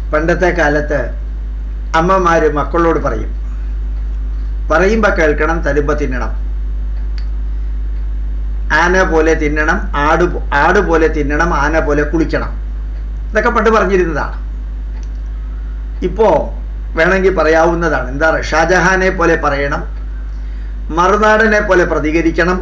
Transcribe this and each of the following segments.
പണ്ടത്തെ കാലത്ത് അമ്മമാർ മക്കളോട് പറയും പറയുമ്പോൾ കേൾക്കണം തരുമ്പോൾ തിന്നണം ആന പോലെ തിന്നണം ആട് പോ- ആട് പോലെ തിന്നണം ആന പോലെ കുളിക്കണം ഇതൊക്കെ പണ്ട് പറഞ്ഞിരുന്നതാണ് ഇപ്പോൾ വേണമെങ്കിൽ പറയാവുന്നതാണ് എന്താ പറയുക ഷാജഹാനെ പോലെ പറയണം മറുനാടനെ പോലെ പ്രതികരിക്കണം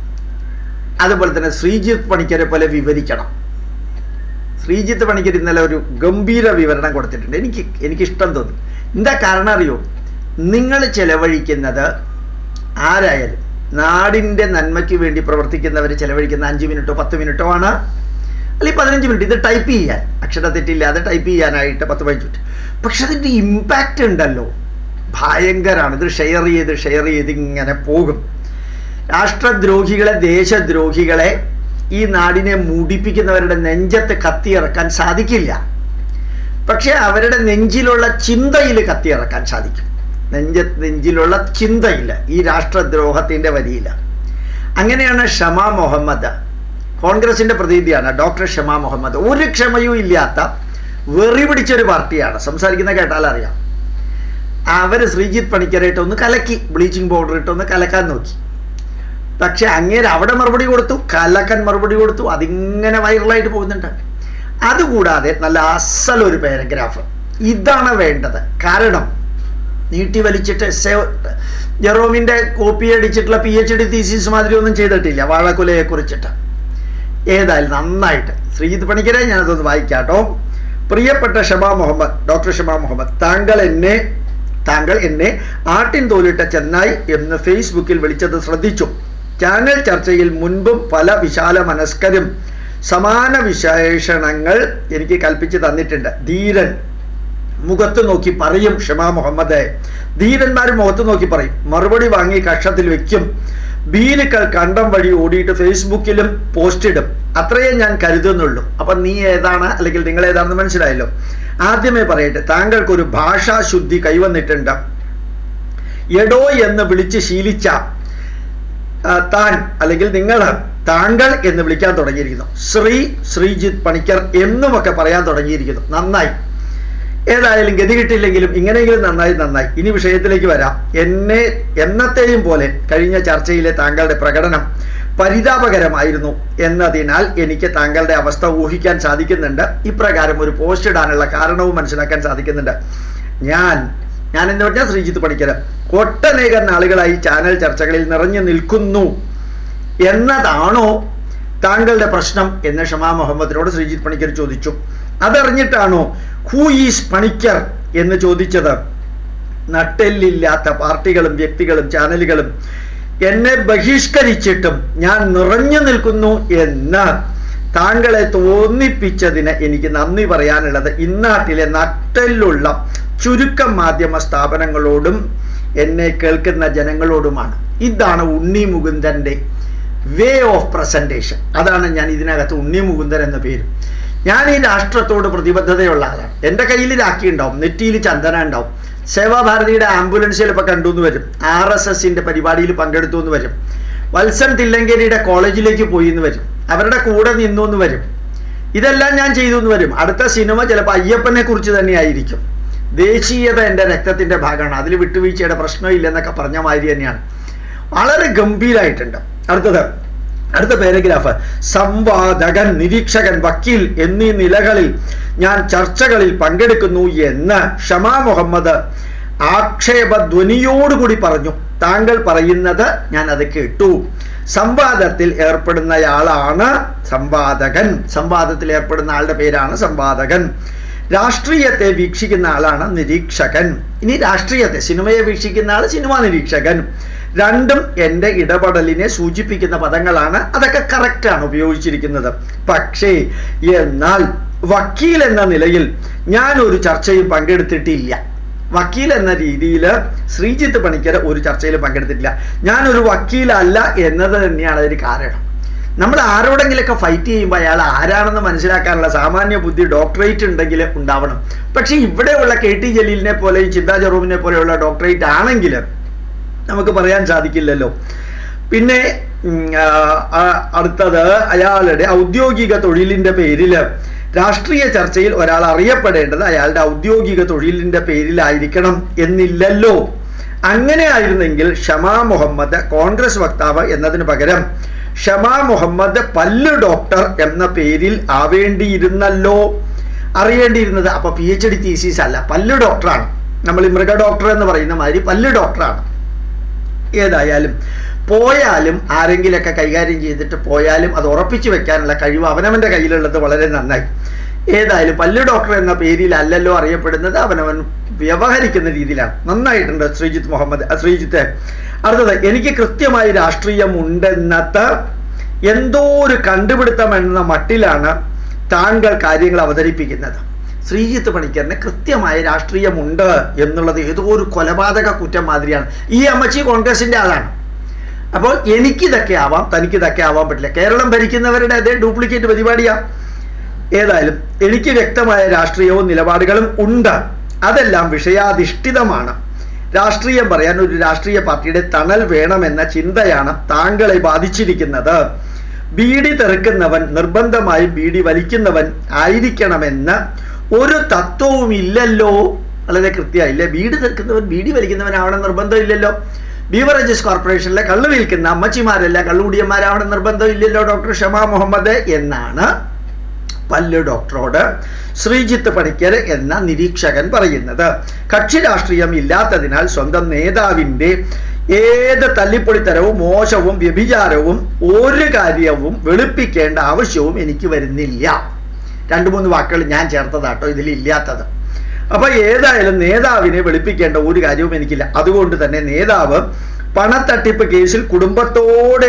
അതുപോലെ തന്നെ ശ്രീജിത്ത് പണിക്കരെ പോലെ വിവരിക്കണം ശ്രീജിത്ത് പണിക്കർ ഇന്നലെ ഒരു ഗംഭീര വിവരണം കൊടുത്തിട്ടുണ്ട് എനിക്ക് എനിക്കിഷ്ടം തോന്നി എന്താ കാരണം അറിയോ നിങ്ങൾ ചെലവഴിക്കുന്നത് ആരായാലും നാടിൻ്റെ നന്മയ്ക്ക് വേണ്ടി പ്രവർത്തിക്കുന്നവർ ചെലവഴിക്കുന്ന അഞ്ച് മിനിറ്റോ പത്ത് മിനിറ്റോ ആണ് അല്ലെങ്കിൽ പതിനഞ്ച് മിനിറ്റ് ഇത് ടൈപ്പ് ചെയ്യാൻ അക്ഷരത്തെറ്റില്ലാതെ ടൈപ്പ് ചെയ്യാനായിട്ട് പത്ത് പതിനഞ്ച് മിനിറ്റ് പക്ഷെ അതിൻ്റെ ഇമ്പാക്റ്റ് ഉണ്ടല്ലോ ഭയങ്കരമാണ് ഇത് ഷെയർ ചെയ്ത് ഷെയർ ചെയ്ത് ഇങ്ങനെ പോകും രാഷ്ട്രദ്രോഹികളെ ദേശദ്രോഹികളെ ഈ നാടിനെ മൂടിപ്പിക്കുന്നവരുടെ നെഞ്ചത്ത് കത്തിയിറക്കാൻ സാധിക്കില്ല പക്ഷെ അവരുടെ നെഞ്ചിലുള്ള ചിന്തയിൽ കത്തിയിറക്കാൻ സാധിക്കും നെഞ്ച നെഞ്ചിലുള്ള ചിന്തയിൽ ഈ രാഷ്ട്രദ്രോഹത്തിൻ്റെ വരിയില്ല അങ്ങനെയാണ് ഷമ മുഹമ്മദ് കോൺഗ്രസിൻ്റെ പ്രതിനിധിയാണ് ഡോക്ടർ ഷമ മുഹമ്മദ് ഒരു ക്ഷമയും ഇല്ലാത്ത വെറി പിടിച്ചൊരു പാർട്ടിയാണ് സംസാരിക്കുന്ന കേട്ടാൽ അറിയാം അവർ ശ്രീജിത്ത് പണിക്കരായിട്ട് ഒന്ന് കലക്കി ബ്ലീച്ചിങ് പൗഡർ ഇട്ട് ഒന്ന് കലക്കാൻ നോക്കി പക്ഷെ അങ്ങേര് അവിടെ മറുപടി കൊടുത്തു കലക്കൻ മറുപടി കൊടുത്തു അതിങ്ങനെ വൈറലായിട്ട് പോകുന്നുണ്ട് അതുകൂടാതെ നല്ല അസലൊരു പാരഗ്രാഫ് ഇതാണ് വേണ്ടത് കാരണം നീട്ടി വലിച്ചിട്ട് ജെറോമിൻ്റെ കോപ്പി അടിച്ചിട്ടുള്ള പി എച്ച് ഡി തീസിസ് മാതിരി ഒന്നും ചെയ്തിട്ടില്ല വാഴക്കുലയെ കുറിച്ചിട്ട് ഏതായാലും നന്നായിട്ട് ശ്രീജിത്ത് പണിക്കരെ ഞാനതൊന്ന് വായിക്കാട്ടോ പ്രിയപ്പെട്ട ഷമാ മുഹമ്മദ് ഡോക്ടർ ഷമാ മുഹമ്മദ് താങ്കൾ എന്നെ താങ്കൾ എന്നെ ആട്ടിൻ തോലിട്ട ചെന്നായി എന്ന് ഫേസ്ബുക്കിൽ വിളിച്ചത് ശ്രദ്ധിച്ചു ചാനൽ ചർച്ചയിൽ മുൻപും പല വിശാല മനസ്കരും സമാന വിശേഷണങ്ങൾ എനിക്ക് കൽപ്പിച്ച് തന്നിട്ടുണ്ട് ധീരൻ മുഖത്ത് നോക്കി പറയും ഷമാ മുഹമ്മദ് ധീരന്മാർ മുഖത്ത് നോക്കി പറയും മറുപടി വാങ്ങി കക്ഷത്തിൽ വെക്കും ബീലുക്കൾ കണ്ടം വഴി ഓടിയിട്ട് ഫേസ്ബുക്കിലും പോസ്റ്റ് ഇടും അത്രയേ ഞാൻ കരുതുന്നുള്ളൂ അപ്പൊ നീ ഏതാണ് അല്ലെങ്കിൽ നിങ്ങൾ ഏതാണെന്ന് മനസ്സിലായല്ലോ ആദ്യമേ പറയട്ടെ താങ്കൾക്കൊരു ഭാഷാശുദ്ധി കൈവന്നിട്ടുണ്ട് എടോ എന്ന് വിളിച്ച് ശീലിച്ച ആ, താൻ അല്ലെങ്കിൽ നിങ്ങൾ താങ്കൾ എന്ന് വിളിക്കാൻ തുടങ്ങിയിരിക്കുന്നു ശ്രീ ശ്രീജിത്ത് പണിക്കർ എന്നുമൊക്കെ പറയാൻ തുടങ്ങിയിരിക്കുന്നു നന്നായി ഏതായാലും ഗതി കിട്ടില്ലെങ്കിലും ഇങ്ങനെയെങ്കിലും നന്നായി നന്നായി ഇനി വിഷയത്തിലേക്ക് വരാം എന്നെ എന്നത്തെയും പോലെ കഴിഞ്ഞ ചർച്ചയിലെ താങ്കളുടെ പ്രകടനം പരിതാപകരമായിരുന്നു എന്നതിനാൽ എനിക്ക് താങ്കളുടെ അവസ്ഥ ഊഹിക്കാൻ സാധിക്കുന്നുണ്ട് ഇപ്രകാരം ഒരു പോസ്റ്റ് ഇടാനുള്ള കാരണവും മനസ്സിലാക്കാൻ സാധിക്കുന്നുണ്ട് ഞാൻ ഞാൻ എന്ന് പറഞ്ഞാൽ ശ്രീജിത്ത് പണിക്കർ ഒട്ടനേകം നാളുകളായി ചാനൽ ചർച്ചകളിൽ നിറഞ്ഞു നിൽക്കുന്നു എന്നതാണോ താങ്കളുടെ പ്രശ്നം എന്ന് ഷമാ മുഹമ്മദിനോട് ശ്രീജിത്ത് പണിക്കർ ചോദിച്ചു അതറിഞ്ഞിട്ടാണോ ഹൂ ഈസ് പണിക്കർ എന്ന് ചോദിച്ചത് നട്ടെല്ലില്ലാത്ത പാർട്ടികളും വ്യക്തികളും ചാനലുകളും എന്നെ ബഹിഷ്കരിച്ചിട്ടും ഞാൻ നിറഞ്ഞു നിൽക്കുന്നു എന്ന് താങ്കളെ തോന്നിപ്പിച്ചതിന് എനിക്ക് നന്ദി പറയാനുള്ളത് ഇന്നാട്ടിലെ നട്ടെല്ലുള്ള ചുരുക്കം മാധ്യമ സ്ഥാപനങ്ങളോടും എന്നെ കേൾക്കുന്ന ജനങ്ങളോടുമാണ് ഇതാണ് ഉണ്ണി മുകുന്ദൻ്റെ വേ ഓഫ് പ്രസൻറ്റേഷൻ അതാണ് ഞാൻ ഇതിനകത്ത് ഉണ്ണി മുകുന്ദൻ എന്ന പേര് ഞാൻ ഈ രാഷ്ട്രത്തോട് പ്രതിബദ്ധതയുള്ള ആളാണ് എൻ്റെ കയ്യിൽ രാഖി ഉണ്ടാവും നെറ്റിയിൽ ചന്ദന ഉണ്ടാവും സേവാഭാരതിയുടെ ആംബുലൻസ് ചിലപ്പോൾ കണ്ടു എന്ന് വരും ആർ എസ് എസിൻ്റെ പരിപാടിയിൽ പങ്കെടുത്തു എന്ന് വരും വത്സൻ തില്ലങ്കേരിയുടെ കോളേജിലേക്ക് പോയി എന്ന് വരും അവരുടെ കൂടെ നിന്നു എന്ന് വരും ഇതെല്ലാം ഞാൻ ചെയ്തു എന്ന് വരും അടുത്ത സിനിമ ചിലപ്പോൾ അയ്യപ്പനെ കുറിച്ച് തന്നെയായിരിക്കും ദേശീയത എൻ്റെ രക്തത്തിൻ്റെ ഭാഗമാണ് അതിൽ വിട്ടുവീഴ്ചയുടെ പ്രശ്നമില്ലെന്നൊക്കെ പറഞ്ഞ മാതിരി തന്നെയാണ് വളരെ ഗംഭീരമായിട്ടുണ്ട് അടുത്തത് അടുത്ത പാരഗ്രാഫ് സംവാദകൻ നിരീക്ഷകൻ വക്കീൽ എന്നീ നിലകളിൽ ഞാൻ ചർച്ചകളിൽ പങ്കെടുക്കുന്നു എന്ന് ഷമാ മുഹമ്മദ് ആക്ഷേപധ്വനിയോടുകൂടി പറഞ്ഞു താങ്കൾ പറയുന്നത് ഞാൻ അത് കേട്ടു സംവാദത്തിൽ ഏർപ്പെടുന്നയാളാണ് സംവാദകൻ സംവാദത്തിൽ ഏർപ്പെടുന്ന ആളുടെ പേരാണ് സംവാദകൻ രാഷ്ട്രീയത്തെ വീക്ഷിക്കുന്ന ആളാണ് നിരീക്ഷകൻ ഇനി രാഷ്ട്രീയത്തെ സിനിമയെ വീക്ഷിക്കുന്ന ആൾ സിനിമാ നിരീക്ഷകൻ രണ്ടും എൻ്റെ ഇടപെടലിനെ സൂചിപ്പിക്കുന്ന പദങ്ങളാണ് അതൊക്കെ കറക്റ്റാണ് ഉപയോഗിച്ചിരിക്കുന്നത് പക്ഷേ എന്നാൽ വക്കീൽ എന്ന നിലയിൽ ഞാൻ ഒരു ചർച്ചയും പങ്കെടുത്തിട്ടില്ല വക്കീൽ എന്ന രീതിയിൽ ശ്രീജിത്ത് പണിക്കർ ഒരു ചർച്ചയിൽ പങ്കെടുത്തിട്ടില്ല ഞാനൊരു വക്കീലല്ല എന്നത് തന്നെയാണ് അതിന് കാരണം നമ്മൾ ആരോടെങ്കിലൊക്കെ ഫൈറ്റ് ചെയ്യുമ്പോൾ അയാൾ ആരാണെന്ന് മനസ്സിലാക്കാനുള്ള സാമാന്യ ബുദ്ധി ഡോക്ടറേറ്റ് ഉണ്ടെങ്കിൽ ഉണ്ടാവണം പക്ഷേ ഇവിടെയുള്ള കെ ടി ജലീലിനെ പോലെയും ചിന്താ ജെറൂമിനെ പോലെയുള്ള ഡോക്ടറേറ്റ് ആണെങ്കിൽ നമുക്ക് പറയാൻ സാധിക്കില്ലല്ലോ പിന്നെ ഉം, ആ, ആ, അടുത്തത് അയാളുടെ ഔദ്യോഗിക തൊഴിലിൻ്റെ പേരിൽ രാഷ്ട്രീയ ചർച്ചയിൽ ഒരാൾ അറിയപ്പെടേണ്ടത് അയാളുടെ ഔദ്യോഗിക തൊഴിലിന്റെ പേരിലായിരിക്കണം എന്നില്ലല്ലോ അങ്ങനെ ആയിരുന്നെങ്കിൽ ഷമാ മുഹമ്മദ് കോൺഗ്രസ് വക്താവ് എന്നതിന് പകരം ഷമാ മുഹമ്മദ് പല്ല് ഡോക്ടർ എന്ന പേരിൽ ആവേണ്ടിയിരുന്നല്ലോ അറിയേണ്ടിയിരുന്നത് അപ്പൊ പി എച്ച് ഡി തീസീസ് അല്ല പല്ല് ഡോക്ടറാണ് നമ്മൾ ഈ മൃഗ ഡോക്ടർ എന്ന് പറയുന്ന മാതിരി പല്ല് ഡോക്ടറാണ് ഏതായാലും പോയാലും ആരെങ്കിലൊക്കെ കൈകാര്യം ചെയ്തിട്ട് പോയാലും അത് ഉറപ്പിച്ചു വെക്കാനുള്ള കഴിവ് അവനവൻ്റെ കയ്യിലുള്ളത് വളരെ നന്നായി ഏതായാലും പല്ല് ഡോക്ടർ എന്ന പേരിലല്ലല്ലോ അറിയപ്പെടുന്നത് അവനവൻ വ്യവഹരിക്കുന്ന രീതിയിലാണ് നന്നായിട്ടുണ്ട് ശ്രീജിത്ത് മുഹമ്മദ് അഹ് ശ്രീജിത്ത് അടുത്തത് എനിക്ക് കൃത്യമായി രാഷ്ട്രീയം ഉണ്ടെന്നത് എന്തോ ഒരു കണ്ടുപിടുത്തം എന്ന മട്ടിലാണ് താങ്കൾ കാര്യങ്ങൾ അവതരിപ്പിക്കുന്നത് ശ്രീജിത്ത് പണിക്കറിന് കൃത്യമായ രാഷ്ട്രീയമുണ്ട് എന്നുള്ളത് ഏതോ ഒരു കൊലപാതക കുറ്റം മാതിരിയാണ് ഈ അമ്മച്ചി കോൺഗ്രസിന്റെ ആളാണ് അപ്പോൾ എനിക്കിതൊക്കെ ആവാം തനിക്കിതൊക്കെ ആവാൻ പറ്റില്ല കേരളം ഭരിക്കുന്നവരുടെ അതേ ഡ്യൂപ്ലിക്കേറ്റ് പരിപാടിയാ ഏതായാലും എനിക്ക് വ്യക്തമായ രാഷ്ട്രീയവും നിലപാടുകളും ഉണ്ട് അതെല്ലാം വിഷയാധിഷ്ഠിതമാണ് രാഷ്ട്രീയം പറയാൻ ഒരു രാഷ്ട്രീയ പാർട്ടിയുടെ തണൽ വേണമെന്ന ചിന്തയാണ് താങ്കളെ ബാധിച്ചിരിക്കുന്നത് ബീഡി തെറുക്കുന്നവൻ നിർബന്ധമായും ബീഡി വലിക്കുന്നവൻ ആയിരിക്കണമെന്ന് ഒരു തത്വവും ഇല്ലല്ലോ വളരെ കൃത്യമായില്ലേ ബീഡി തെറുക്കുന്നവൻ ബീഡി വലിക്കുന്നവനാവണം നിർബന്ധം ഇല്ലല്ലോ ബീവറേജസ് കോർപ്പറേഷനിലെ കള്ളു വിൽക്കുന്ന അമ്മച്ചിമാരല്ല കള്ളുകൂടിയന്മാരാവണം നിർബന്ധം ഇല്ലല്ലോ ഡോക്ടർ ഷമാ മുഹമ്മദ് എന്നാണ് പല്ല് ഡോക്ടറോട് ശ്രീജിത്ത് പണിക്കർ എന്ന നിരീക്ഷകൻ പറയുന്നത് കക്ഷി രാഷ്ട്രീയം ഇല്ലാത്തതിനാൽ സ്വന്തം നേതാവിൻ്റെ ഏത് തല്ലിപ്പൊളിത്തരവും മോശവും വ്യഭിചാരവും ഒരു കാര്യവും വെളുപ്പിക്കേണ്ട ആവശ്യവും എനിക്ക് വരുന്നില്ല രണ്ട് മൂന്ന് വാക്കുകൾ ഞാൻ ചേർത്തതാട്ടോ ഇതിൽ ഇല്ലാത്തത് അപ്പൊ ഏതായാലും നേതാവിനെ വെളുപ്പിക്കേണ്ട ഒരു കാര്യവും എനിക്കില്ല അതുകൊണ്ട് തന്നെ നേതാവ് പണത്തട്ടിപ്പ് കേസിൽ കുടുംബത്തോടെ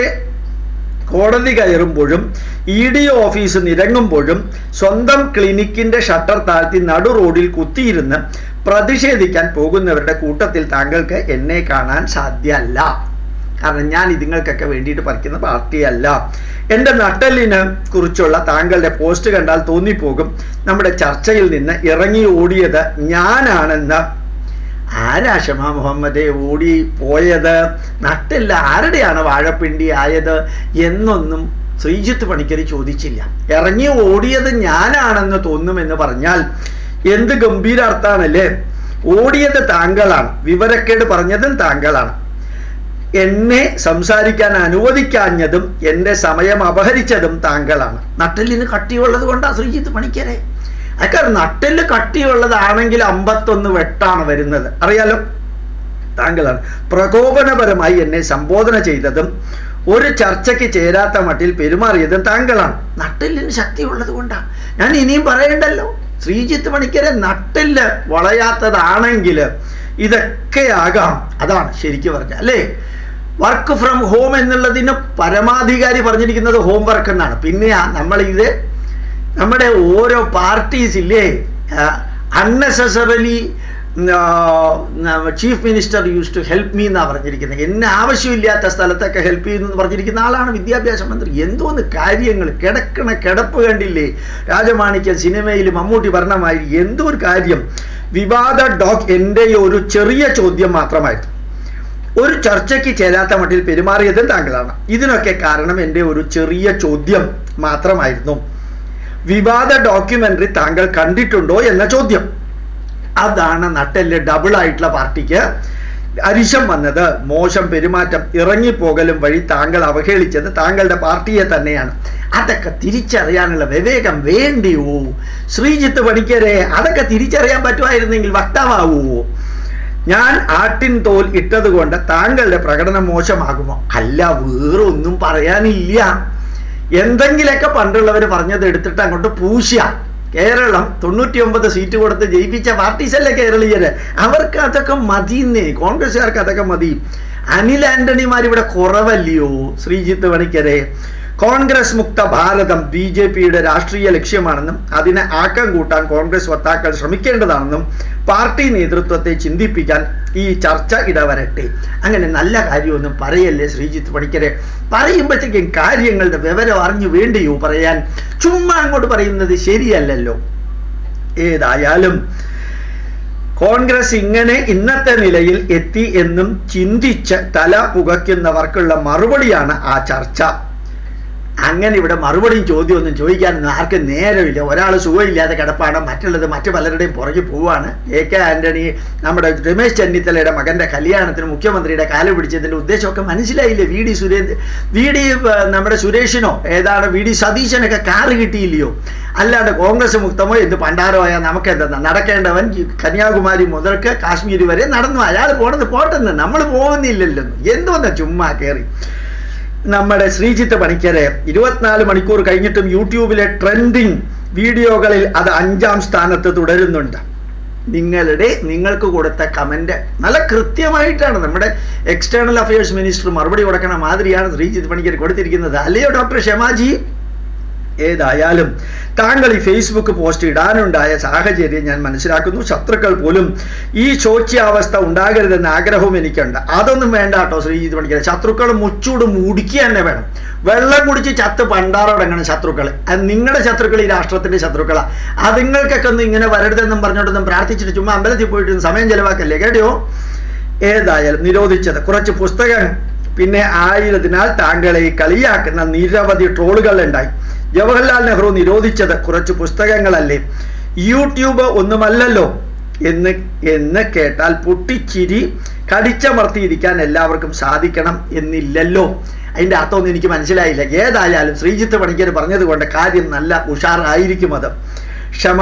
കോടതി കയറുമ്പോഴും ഇ ഡി ഓഫീസ് നിരങ്ങുമ്പോഴും സ്വന്തം ക്ലിനിക്കിന്റെ ഷട്ടർ താഴ്ത്തി നടു റോഡിൽ കുത്തിയിരുന്ന് പ്രതിഷേധിക്കാൻ പോകുന്നവരുടെ കൂട്ടത്തിൽ താങ്കൾക്ക് എന്നെ കാണാൻ സാധ്യമല്ല കാരണം ഞാൻ ഇതുങ്ങൾക്കൊക്കെ വേണ്ടിയിട്ട് പറിക്കുന്ന പാർട്ടിയല്ല എൻ്റെ നട്ടലിനെ കുറിച്ചുള്ള താങ്കളുടെ പോസ്റ്റ് കണ്ടാൽ തോന്നിപ്പോകും നമ്മുടെ ചർച്ചയിൽ നിന്ന് ഇറങ്ങി ഓടിയത് ഞാനാണെന്ന് ആരാ ഷമാ മുഹമ്മദെ ഓടി പോയത് നട്ടില്ല ആരുടെയാണ് വാഴപ്പിണ്ടി ആയത് എന്നൊന്നും ശ്രീജിത്ത് പണിക്കർ ചോദിച്ചില്ല ഇറങ്ങി ഓടിയത് ഞാനാണെന്ന് തോന്നുമെന്ന് പറഞ്ഞാൽ എന്ത് ഗംഭീര അർത്ഥാണല്ലേ ഓടിയത് താങ്കളാണ് വിവരക്കേട് പറഞ്ഞതും താങ്കളാണ് എന്നെ സംസാരിക്കാൻ അനുവദിക്കാഞ്ഞതും എൻ്റെ സമയം അപഹരിച്ചതും താങ്കളാണ് നട്ടലിന് കട്ടിയുള്ളത് കൊണ്ടാ ശ്രീജിത്ത് പണിക്കരെ അക്കാരം നട്ടെല്ല് കട്ടിയുള്ളതാണെങ്കിൽ അമ്പത്തൊന്ന് വെട്ടാണ് വരുന്നത് അറിയാലോ താങ്കളാണ് പ്രകോപനപരമായി എന്നെ സംബോധന ചെയ്തതും ഒരു ചർച്ചയ്ക്ക് ചേരാത്ത മട്ടിൽ പെരുമാറിയതും താങ്കളാണ് നട്ടെല്ലിന് ശക്തിയുള്ളത് കൊണ്ടാണ് ഞാൻ ഇനിയും പറയണ്ടല്ലോ ശ്രീജിത്ത് പണിക്കരെ നട്ടെല്ല് വളയാത്തതാണെങ്കിൽ ഇതൊക്കെ ആകാം അതാണ് ശരിക്കും പറഞ്ഞ അല്ലേ വർക്ക് ഫ്രം ഹോം എന്നുള്ളതിന് പരമാധികാരി പറഞ്ഞിരിക്കുന്നത് ഹോം വർക്ക് എന്നാണ് പിന്നെ നമ്മൾ ഇത് നമ്മുടെ ഓരോ പാർട്ടീസ് ഇല്ലേ unnecessarily chief minister use to help me എന്നാണ് പറഞ്ഞിരിക്കുന്നത് എന്നെ ആവശ്യമില്ലാത്ത സ്ഥലത്തൊക്കെ ഹെൽപ്പ് ചെയ്യുന്നു എന്ന് പറഞ്ഞിരിക്കുന്ന ആളാണ് വിദ്യാഭ്യാസ മന്ത്രി എന്തോന്ന് കാര്യങ്ങൾ കിടക്കണ കിടപ്പ് കണ്ടില്ലേ രാജമാണിക്യം സിനിമയിൽ മമ്മൂട്ടി പറഞ്ഞമായി എന്തോ ഒരു കാര്യം വിവാദ ഡോക് എൻ്റെ ഒരു ചെറിയ ചോദ്യം മാത്രമായിരുന്നു ഒരു ചർച്ചയ്ക്ക് ചേരാത്ത മട്ടിൽ പെരുമാറിയതും താങ്കളാണ് ഇതിനൊക്കെ കാരണം എൻ്റെ ഒരു ചെറിയ ചോദ്യം മാത്രമായിരുന്നു വിവാദ ഡോക്യുമെന്ററി താങ്കൾ കണ്ടിട്ടുണ്ടോ എന്ന ചോദ്യം അതാണ് നട്ടെല്ല് ഡബിൾ ആയിട്ടുള്ള പാർട്ടിക്ക് അരിശം വന്നത് മോശം പെരുമാറ്റം ഇറങ്ങിപ്പോകലും വഴി താങ്കൾ അവഹേളിച്ചത് താങ്കളുടെ പാർട്ടിയെ തന്നെയാണ് അതൊക്കെ തിരിച്ചറിയാനുള്ള വിവേകം വേണ്ടിയോ ശ്രീജിത്ത് പണിക്കരെ അതൊക്കെ തിരിച്ചറിയാൻ പറ്റുമായിരുന്നെങ്കിൽ വക്താവുമോ ഞാൻ ആട്ടിൻ തോൽ ഇട്ടത് കൊണ്ട് താങ്കളുടെ പ്രകടനം മോശമാകുമോ അല്ല വേറൊന്നും പറയാനില്ല എന്തെങ്കിലൊക്കെ പണ്ടുള്ളവർ പറഞ്ഞത് എടുത്തിട്ട് അങ്ങോട്ട് പൂശ കേരളം തൊണ്ണൂറ്റി ഒമ്പത് സീറ്റ് കൊടുത്ത് ജയിപ്പിച്ച പാർട്ടീസ് അല്ലേ കേരളീയര് അവർക്ക് അതൊക്കെ മതിന്നേ കോൺഗ്രസ്സുകാർക്ക് അതൊക്കെ മതി അനിൽ ആന്റണിമാർ ഇവിടെ കുറവല്ലയോ ശ്രീജിത്ത് പണിക്കരെ കോൺഗ്രസ് മുക്ത ഭാരതം ബി ജെ പിയുടെ രാഷ്ട്രീയ ലക്ഷ്യമാണെന്നും അതിനെ ആക്കം കൂട്ടാൻ കോൺഗ്രസ് വക്താക്കൾ ശ്രമിക്കേണ്ടതാണെന്നും പാർട്ടി നേതൃത്വത്തെ ചിന്തിപ്പിക്കാൻ ഈ ചർച്ച ഇടവരട്ടെ അങ്ങനെ നല്ല കാര്യമൊന്നും പറയല്ലേ ശ്രീജിത്ത് പണിക്കരെ പറയുമ്പോഴത്തേക്കും കാര്യങ്ങളുടെ വിവരം അറിഞ്ഞു വേണ്ടിയോ പറയാൻ ചുമ്മാ അങ്ങോട്ട് പറയുന്നത് ശരിയല്ലല്ലോ ഏതായാലും കോൺഗ്രസ് ഇങ്ങനെ ഇന്നത്തെ നിലയിൽ എത്തി എന്നും ചിന്തിച്ച് തല പുകയ്ക്കുന്നവർക്കുള്ള മറുപടിയാണ് ആ ചർച്ച അങ്ങനെ ഇവിടെ മറുപടിയും ചോദ്യമൊന്നും ചോദിക്കാനൊന്നും ആർക്കും നേരമില്ല ഒരാൾ സുഖമില്ലാതെ കിടപ്പാണ് മറ്റുള്ളത് മറ്റു പലരുടെയും പുറകെ പോവാണ് എ കെ ആന്റണി നമ്മുടെ രമേശ് ചെന്നിത്തലയുടെ മകന്റെ കല്യാണത്തിന് മുഖ്യമന്ത്രിയുടെ കാല് പിടിച്ചതിന്റെ ഉദ്ദേശമൊക്കെ മനസ്സിലായില്ലേ V D Surendra V D ഏർ, നമ്മുടെ സുരേഷിനോ ഏതാണ് വി ഡി സതീശനൊക്കെ കാറ് കിട്ടിയില്ലയോ അല്ലാണ്ട് കോൺഗ്രസ് മുക്തമോ എന്ത് പണ്ടാരമായ നമുക്ക് എന്താ നടക്കേണ്ടവൻ ഈ കന്യാകുമാരി മുതൽക്ക് കാശ്മീർ വരെ നടന്നു അയാൾ പോണത് പോട്ടെന്ന് നമ്മൾ പോകുന്നില്ലല്ലോ എന്തോന്ന ചുമ്മാ കയറി നമ്മുടെ ശ്രീജിത്ത് പണിക്കരെ ഇരുപത്തിനാല് മണിക്കൂർ കഴിഞ്ഞിട്ടും യൂട്യൂബിലെ ട്രെൻഡിങ് വീഡിയോകളിൽ അത് അഞ്ചാം സ്ഥാനത്ത് തുടരുന്നുണ്ട് നിങ്ങളുടെ നിങ്ങൾക്ക് കൊടുത്ത കമന്റ് നല്ല കൃത്യമായിട്ടാണ് നമ്മുടെ എക്സ്റ്റേണൽ അഫയേഴ്സ് മിനിസ്റ്റർ മറുപടി കൊടുക്കണ മാതിരിയാണ് ശ്രീജിത്ത് പണിക്കർ കൊടുത്തിരിക്കുന്നത് അല്ലയോ ഡോക്ടർ ഷമാജി ഏതായാലും താങ്കൾ ഈ ഫേസ്ബുക്ക് പോസ്റ്റ് ഇടാനുണ്ടായ സാഹചര്യം ഞാൻ മനസ്സിലാക്കുന്നു ശത്രുക്കൾ പോലും ഈ ശോച്യാവസ്ഥ ഉണ്ടാകരുതെന്ന ആഗ്രഹവും എനിക്കുണ്ട് അതൊന്നും വേണ്ട കേട്ടോ ശ്രീജിത്ത് പണിക്കർ ശത്രുക്കൾ മുച്ചൂട് മുടിക്കുക തന്നെ വേണം വെള്ളം കുടിച്ച് ചത്ത് പണ്ടാറടങ്ങണം ശത്രുക്കൾ അത് നിങ്ങളുടെ ശത്രുക്കൾ ഈ രാഷ്ട്രത്തിന്റെ ശത്രുക്കളാണ് അതുങ്ങൾക്കൊക്കെ ഒന്ന് ഇങ്ങനെ വരരുതെന്നും പറഞ്ഞുകൊണ്ടൊന്നും പ്രാർത്ഥിച്ചിട്ട് ചുമ്മാ അമ്പലത്തിൽ പോയിട്ട് സമയം ചെലവാക്കല്ലേ കേട്ടോ ഏതായാലും നിരോധിച്ചത് കുറച്ച് പുസ്തകം പിന്നെ ആയതിനാൽ താങ്കളെ കളിയാക്കുന്ന നിരവധി ട്രോളുകൾ ഉണ്ടായി ജവഹർലാൽ നെഹ്റു നിരോധിച്ചത് കുറച്ച് പുസ്തകങ്ങളല്ലേ യൂട്യൂബ് ഒന്നുമല്ലല്ലോ എന്ന് എന്ന് കേട്ടാൽ പൊട്ടിച്ചിരി കടിച്ചമർത്തിയിരിക്കാൻ എല്ലാവർക്കും സാധിക്കണം എന്നില്ലല്ലോ അതിൻ്റെ അർത്ഥമൊന്നും എനിക്ക് മനസ്സിലായില്ല ഏതായാലും ശ്രീജിത്ത് പണിക്കർ പറഞ്ഞതുകൊണ്ട് കാര്യം നല്ല ഉഷാറായിരിക്കും അത് ക്ഷമ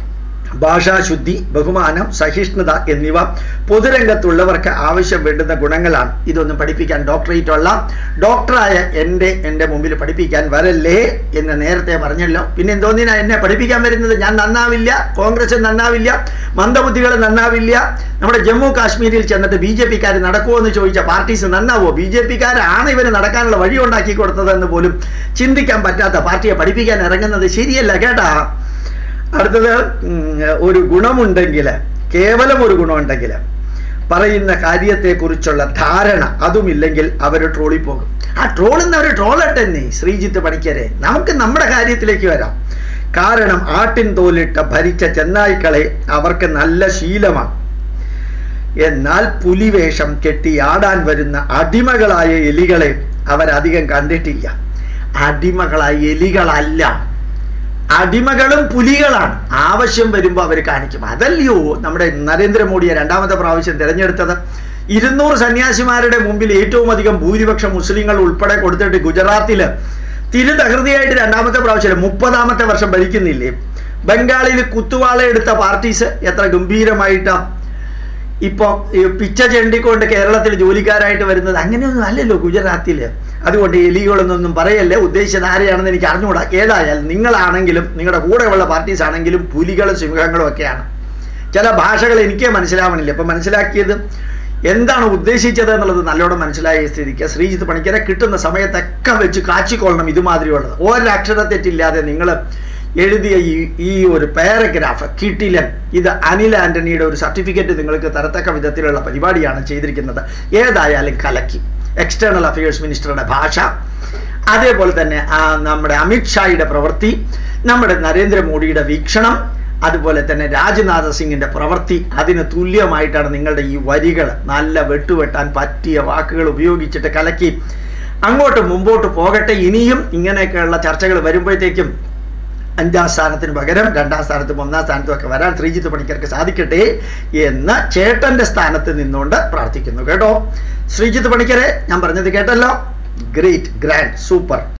ഭാഷാശുദ്ധി ബഹുമാനം സഹിഷ്ണുത എന്നിവ പൊതുരംഗത്തുള്ളവർക്ക് ആവശ്യം വേണ്ടുന്ന ഗുണങ്ങളാണ് ഇതൊന്നും പഠിപ്പിക്കാൻ ഡോക്ടറേറ്റ് ഉള്ള ഡോക്ടറായ എൻ്റെ എൻ്റെ മുമ്പിൽ പഠിപ്പിക്കാൻ വരല്ലേ എന്ന് നേരത്തെ പറഞ്ഞല്ലോ പിന്നെ എന്തോന്നിനാ എന്നെ പഠിപ്പിക്കാൻ വരുന്നത് ഞാൻ നന്നാവില്ല കോൺഗ്രസ് നന്നാവില്ല മന്ദബുദ്ധികൾ നന്നാവില്ല നമ്മുടെ ജമ്മു കാശ്മീരിൽ ചെന്നിട്ട് ബി ജെ പിക്കാർ നടക്കുമോ എന്ന് ചോദിച്ച പാർട്ടീസ് നന്നാവോ ബി ജെ പിക്കാരാണ് ഇവന് നടക്കാനുള്ള വഴി ഉണ്ടാക്കി കൊടുത്തതെന്ന് പോലും ചിന്തിക്കാൻ പറ്റാത്ത പാർട്ടിയെ പഠിപ്പിക്കാൻ ഇറങ്ങുന്നത് ശരിയല്ല കേട്ടാ അടുത്തത് ഉം, ഒരു ഗുണമുണ്ടെങ്കിൽ കേവലം ഒരു ഗുണമുണ്ടെങ്കിൽ പറയുന്ന കാര്യത്തെക്കുറിച്ചുള്ള ധാരണ അതുമില്ലെങ്കിൽ അവർ ട്രോളി പോകും ആ ട്രോളുന്നവർ ട്രോളട്ടെ തന്നെ ശ്രീജിത്ത് പണിക്കരെ നമുക്ക് നമ്മുടെ കാര്യത്തിലേക്ക് വരാം കാരണം ആട്ടിൻ തോലിട്ട് ഭരിച്ച ചെന്നായ്ക്കളെ അവർക്ക് നല്ല ശീലമാണ് എന്നാൽ പുലിവേഷം കെട്ടി ആടാൻ വരുന്ന അടിമകളായ എലികളെ അവരധികം കണ്ടിട്ടില്ല അടിമകളായ എലികളല്ല അടിമകളും പുലികളാണ് ആവശ്യം വരുമ്പോൾ അവർ കാണിക്കും അതല്ലയോ നമ്മുടെ നരേന്ദ്രമോദിയെ രണ്ടാമത്തെ പ്രാവശ്യം തിരഞ്ഞെടുത്തത് ഇരുന്നൂറ് സന്യാസിമാരുടെ മുമ്പിൽ ഏറ്റവും അധികം ഭൂരിപക്ഷം മുസ്ലിങ്ങൾ ഉൾപ്പെടെ കൊടുത്തിട്ട് ഗുജറാത്തിൽ തിരുതകൃതിയായിട്ട് രണ്ടാമത്തെ പ്രാവശ്യം മുപ്പതാമത്തെ വർഷം ഭരിക്കുന്നില്ലേ ബംഗാളിൽ കുത്തുവാള എടുത്ത പാർട്ടീസ് എത്ര ഗംഭീരമായിട്ടാ ഇപ്പോൾ ഈ പിച്ച ചെണ്ടിക്കൊണ്ട് കേരളത്തിൽ ജോലിക്കാരായിട്ട് വരുന്നത് അങ്ങനെയൊന്നും അല്ലല്ലോ ഗുജറാത്തിൽ അതുകൊണ്ട് എലികളെന്നൊന്നും പറയല്ലേ ഉദ്ദേശിച്ചത് ആരെയാണെന്ന് എനിക്ക് അറിഞ്ഞുകൂടാ ഏതായാലും നിങ്ങളാണെങ്കിലും നിങ്ങളുടെ കൂടെയുള്ള പാർട്ടീസ് ആണെങ്കിലും പുലികളും സിംഹങ്ങളും ഒക്കെയാണ് ചില ഭാഷകൾ എനിക്കേ മനസ്സിലാവണില്ല ഇപ്പം മനസ്സിലാക്കിയത് എന്താണ് ഉദ്ദേശിച്ചത് എന്നുള്ളത് നല്ലോണം മനസ്സിലായ സ്ഥിതിക്ക് ശ്രീജിത്ത് പണിക്കരെ കിട്ടുന്ന സമയത്തൊക്കെ വെച്ച് കാച്ചിക്കൊള്ളണം ഇതുമാതിരിയുള്ളത് ഒരക്ഷരത്തെറ്റില്ലാതെ നിങ്ങൾ എഴുതിയ ഈ ഈ ഒരു പാരഗ്രാഫ് കിട്ടിലൻ ഇത് അനിൽ ആന്റണിയുടെ ഒരു സർട്ടിഫിക്കറ്റ് നിങ്ങൾക്ക് തരത്തക്ക വിധത്തിലുള്ള പരിപാടിയാണ് ചെയ്തിരിക്കുന്നത് ഏതായാലും കലക്കി എക്സ്റ്റേണൽ അഫയേഴ്സ് മിനിസ്റ്ററുടെ ഭാഷ അതേപോലെ തന്നെ ആ, നമ്മുടെ അമിത്ഷായുടെ പ്രവൃത്തി നമ്മുടെ നരേന്ദ്രമോദിയുടെ വീക്ഷണം അതുപോലെ തന്നെ രാജ്നാഥ് സിംഗിന്റെ പ്രവൃത്തി അതിന് തുല്യമായിട്ടാണ് നിങ്ങളുടെ ഈ വരികൾ നല്ല വെട്ടുവെട്ടാൻ പറ്റിയ വാക്കുകൾ ഉപയോഗിച്ചിട്ട് കലക്കി അങ്ങോട്ട് മുമ്പോട്ട് പോകട്ടെ ഇനിയും ഇങ്ങനെയൊക്കെയുള്ള ചർച്ചകൾ വരുമ്പോഴത്തേക്കും അഞ്ചാം സ്ഥാനത്തിന് പകരം രണ്ടാം സ്ഥാനത്തും ഒന്നാം സ്ഥാനത്തും ഒക്കെ വരാൻ ശ്രീജിത്ത് പണിക്കർക്ക് സാധിക്കട്ടെ എന്ന് ചേട്ടന്റെ സ്ഥാനത്ത് നിന്നുകൊണ്ട് പ്രാർത്ഥിക്കുന്നു കേട്ടോ ശ്രീജിത്ത് പണിക്കരെ ഞാൻ പറഞ്ഞത് കേട്ടല്ലോ ഗ്രേറ്റ് ഗ്രാൻഡ് സൂപ്പർ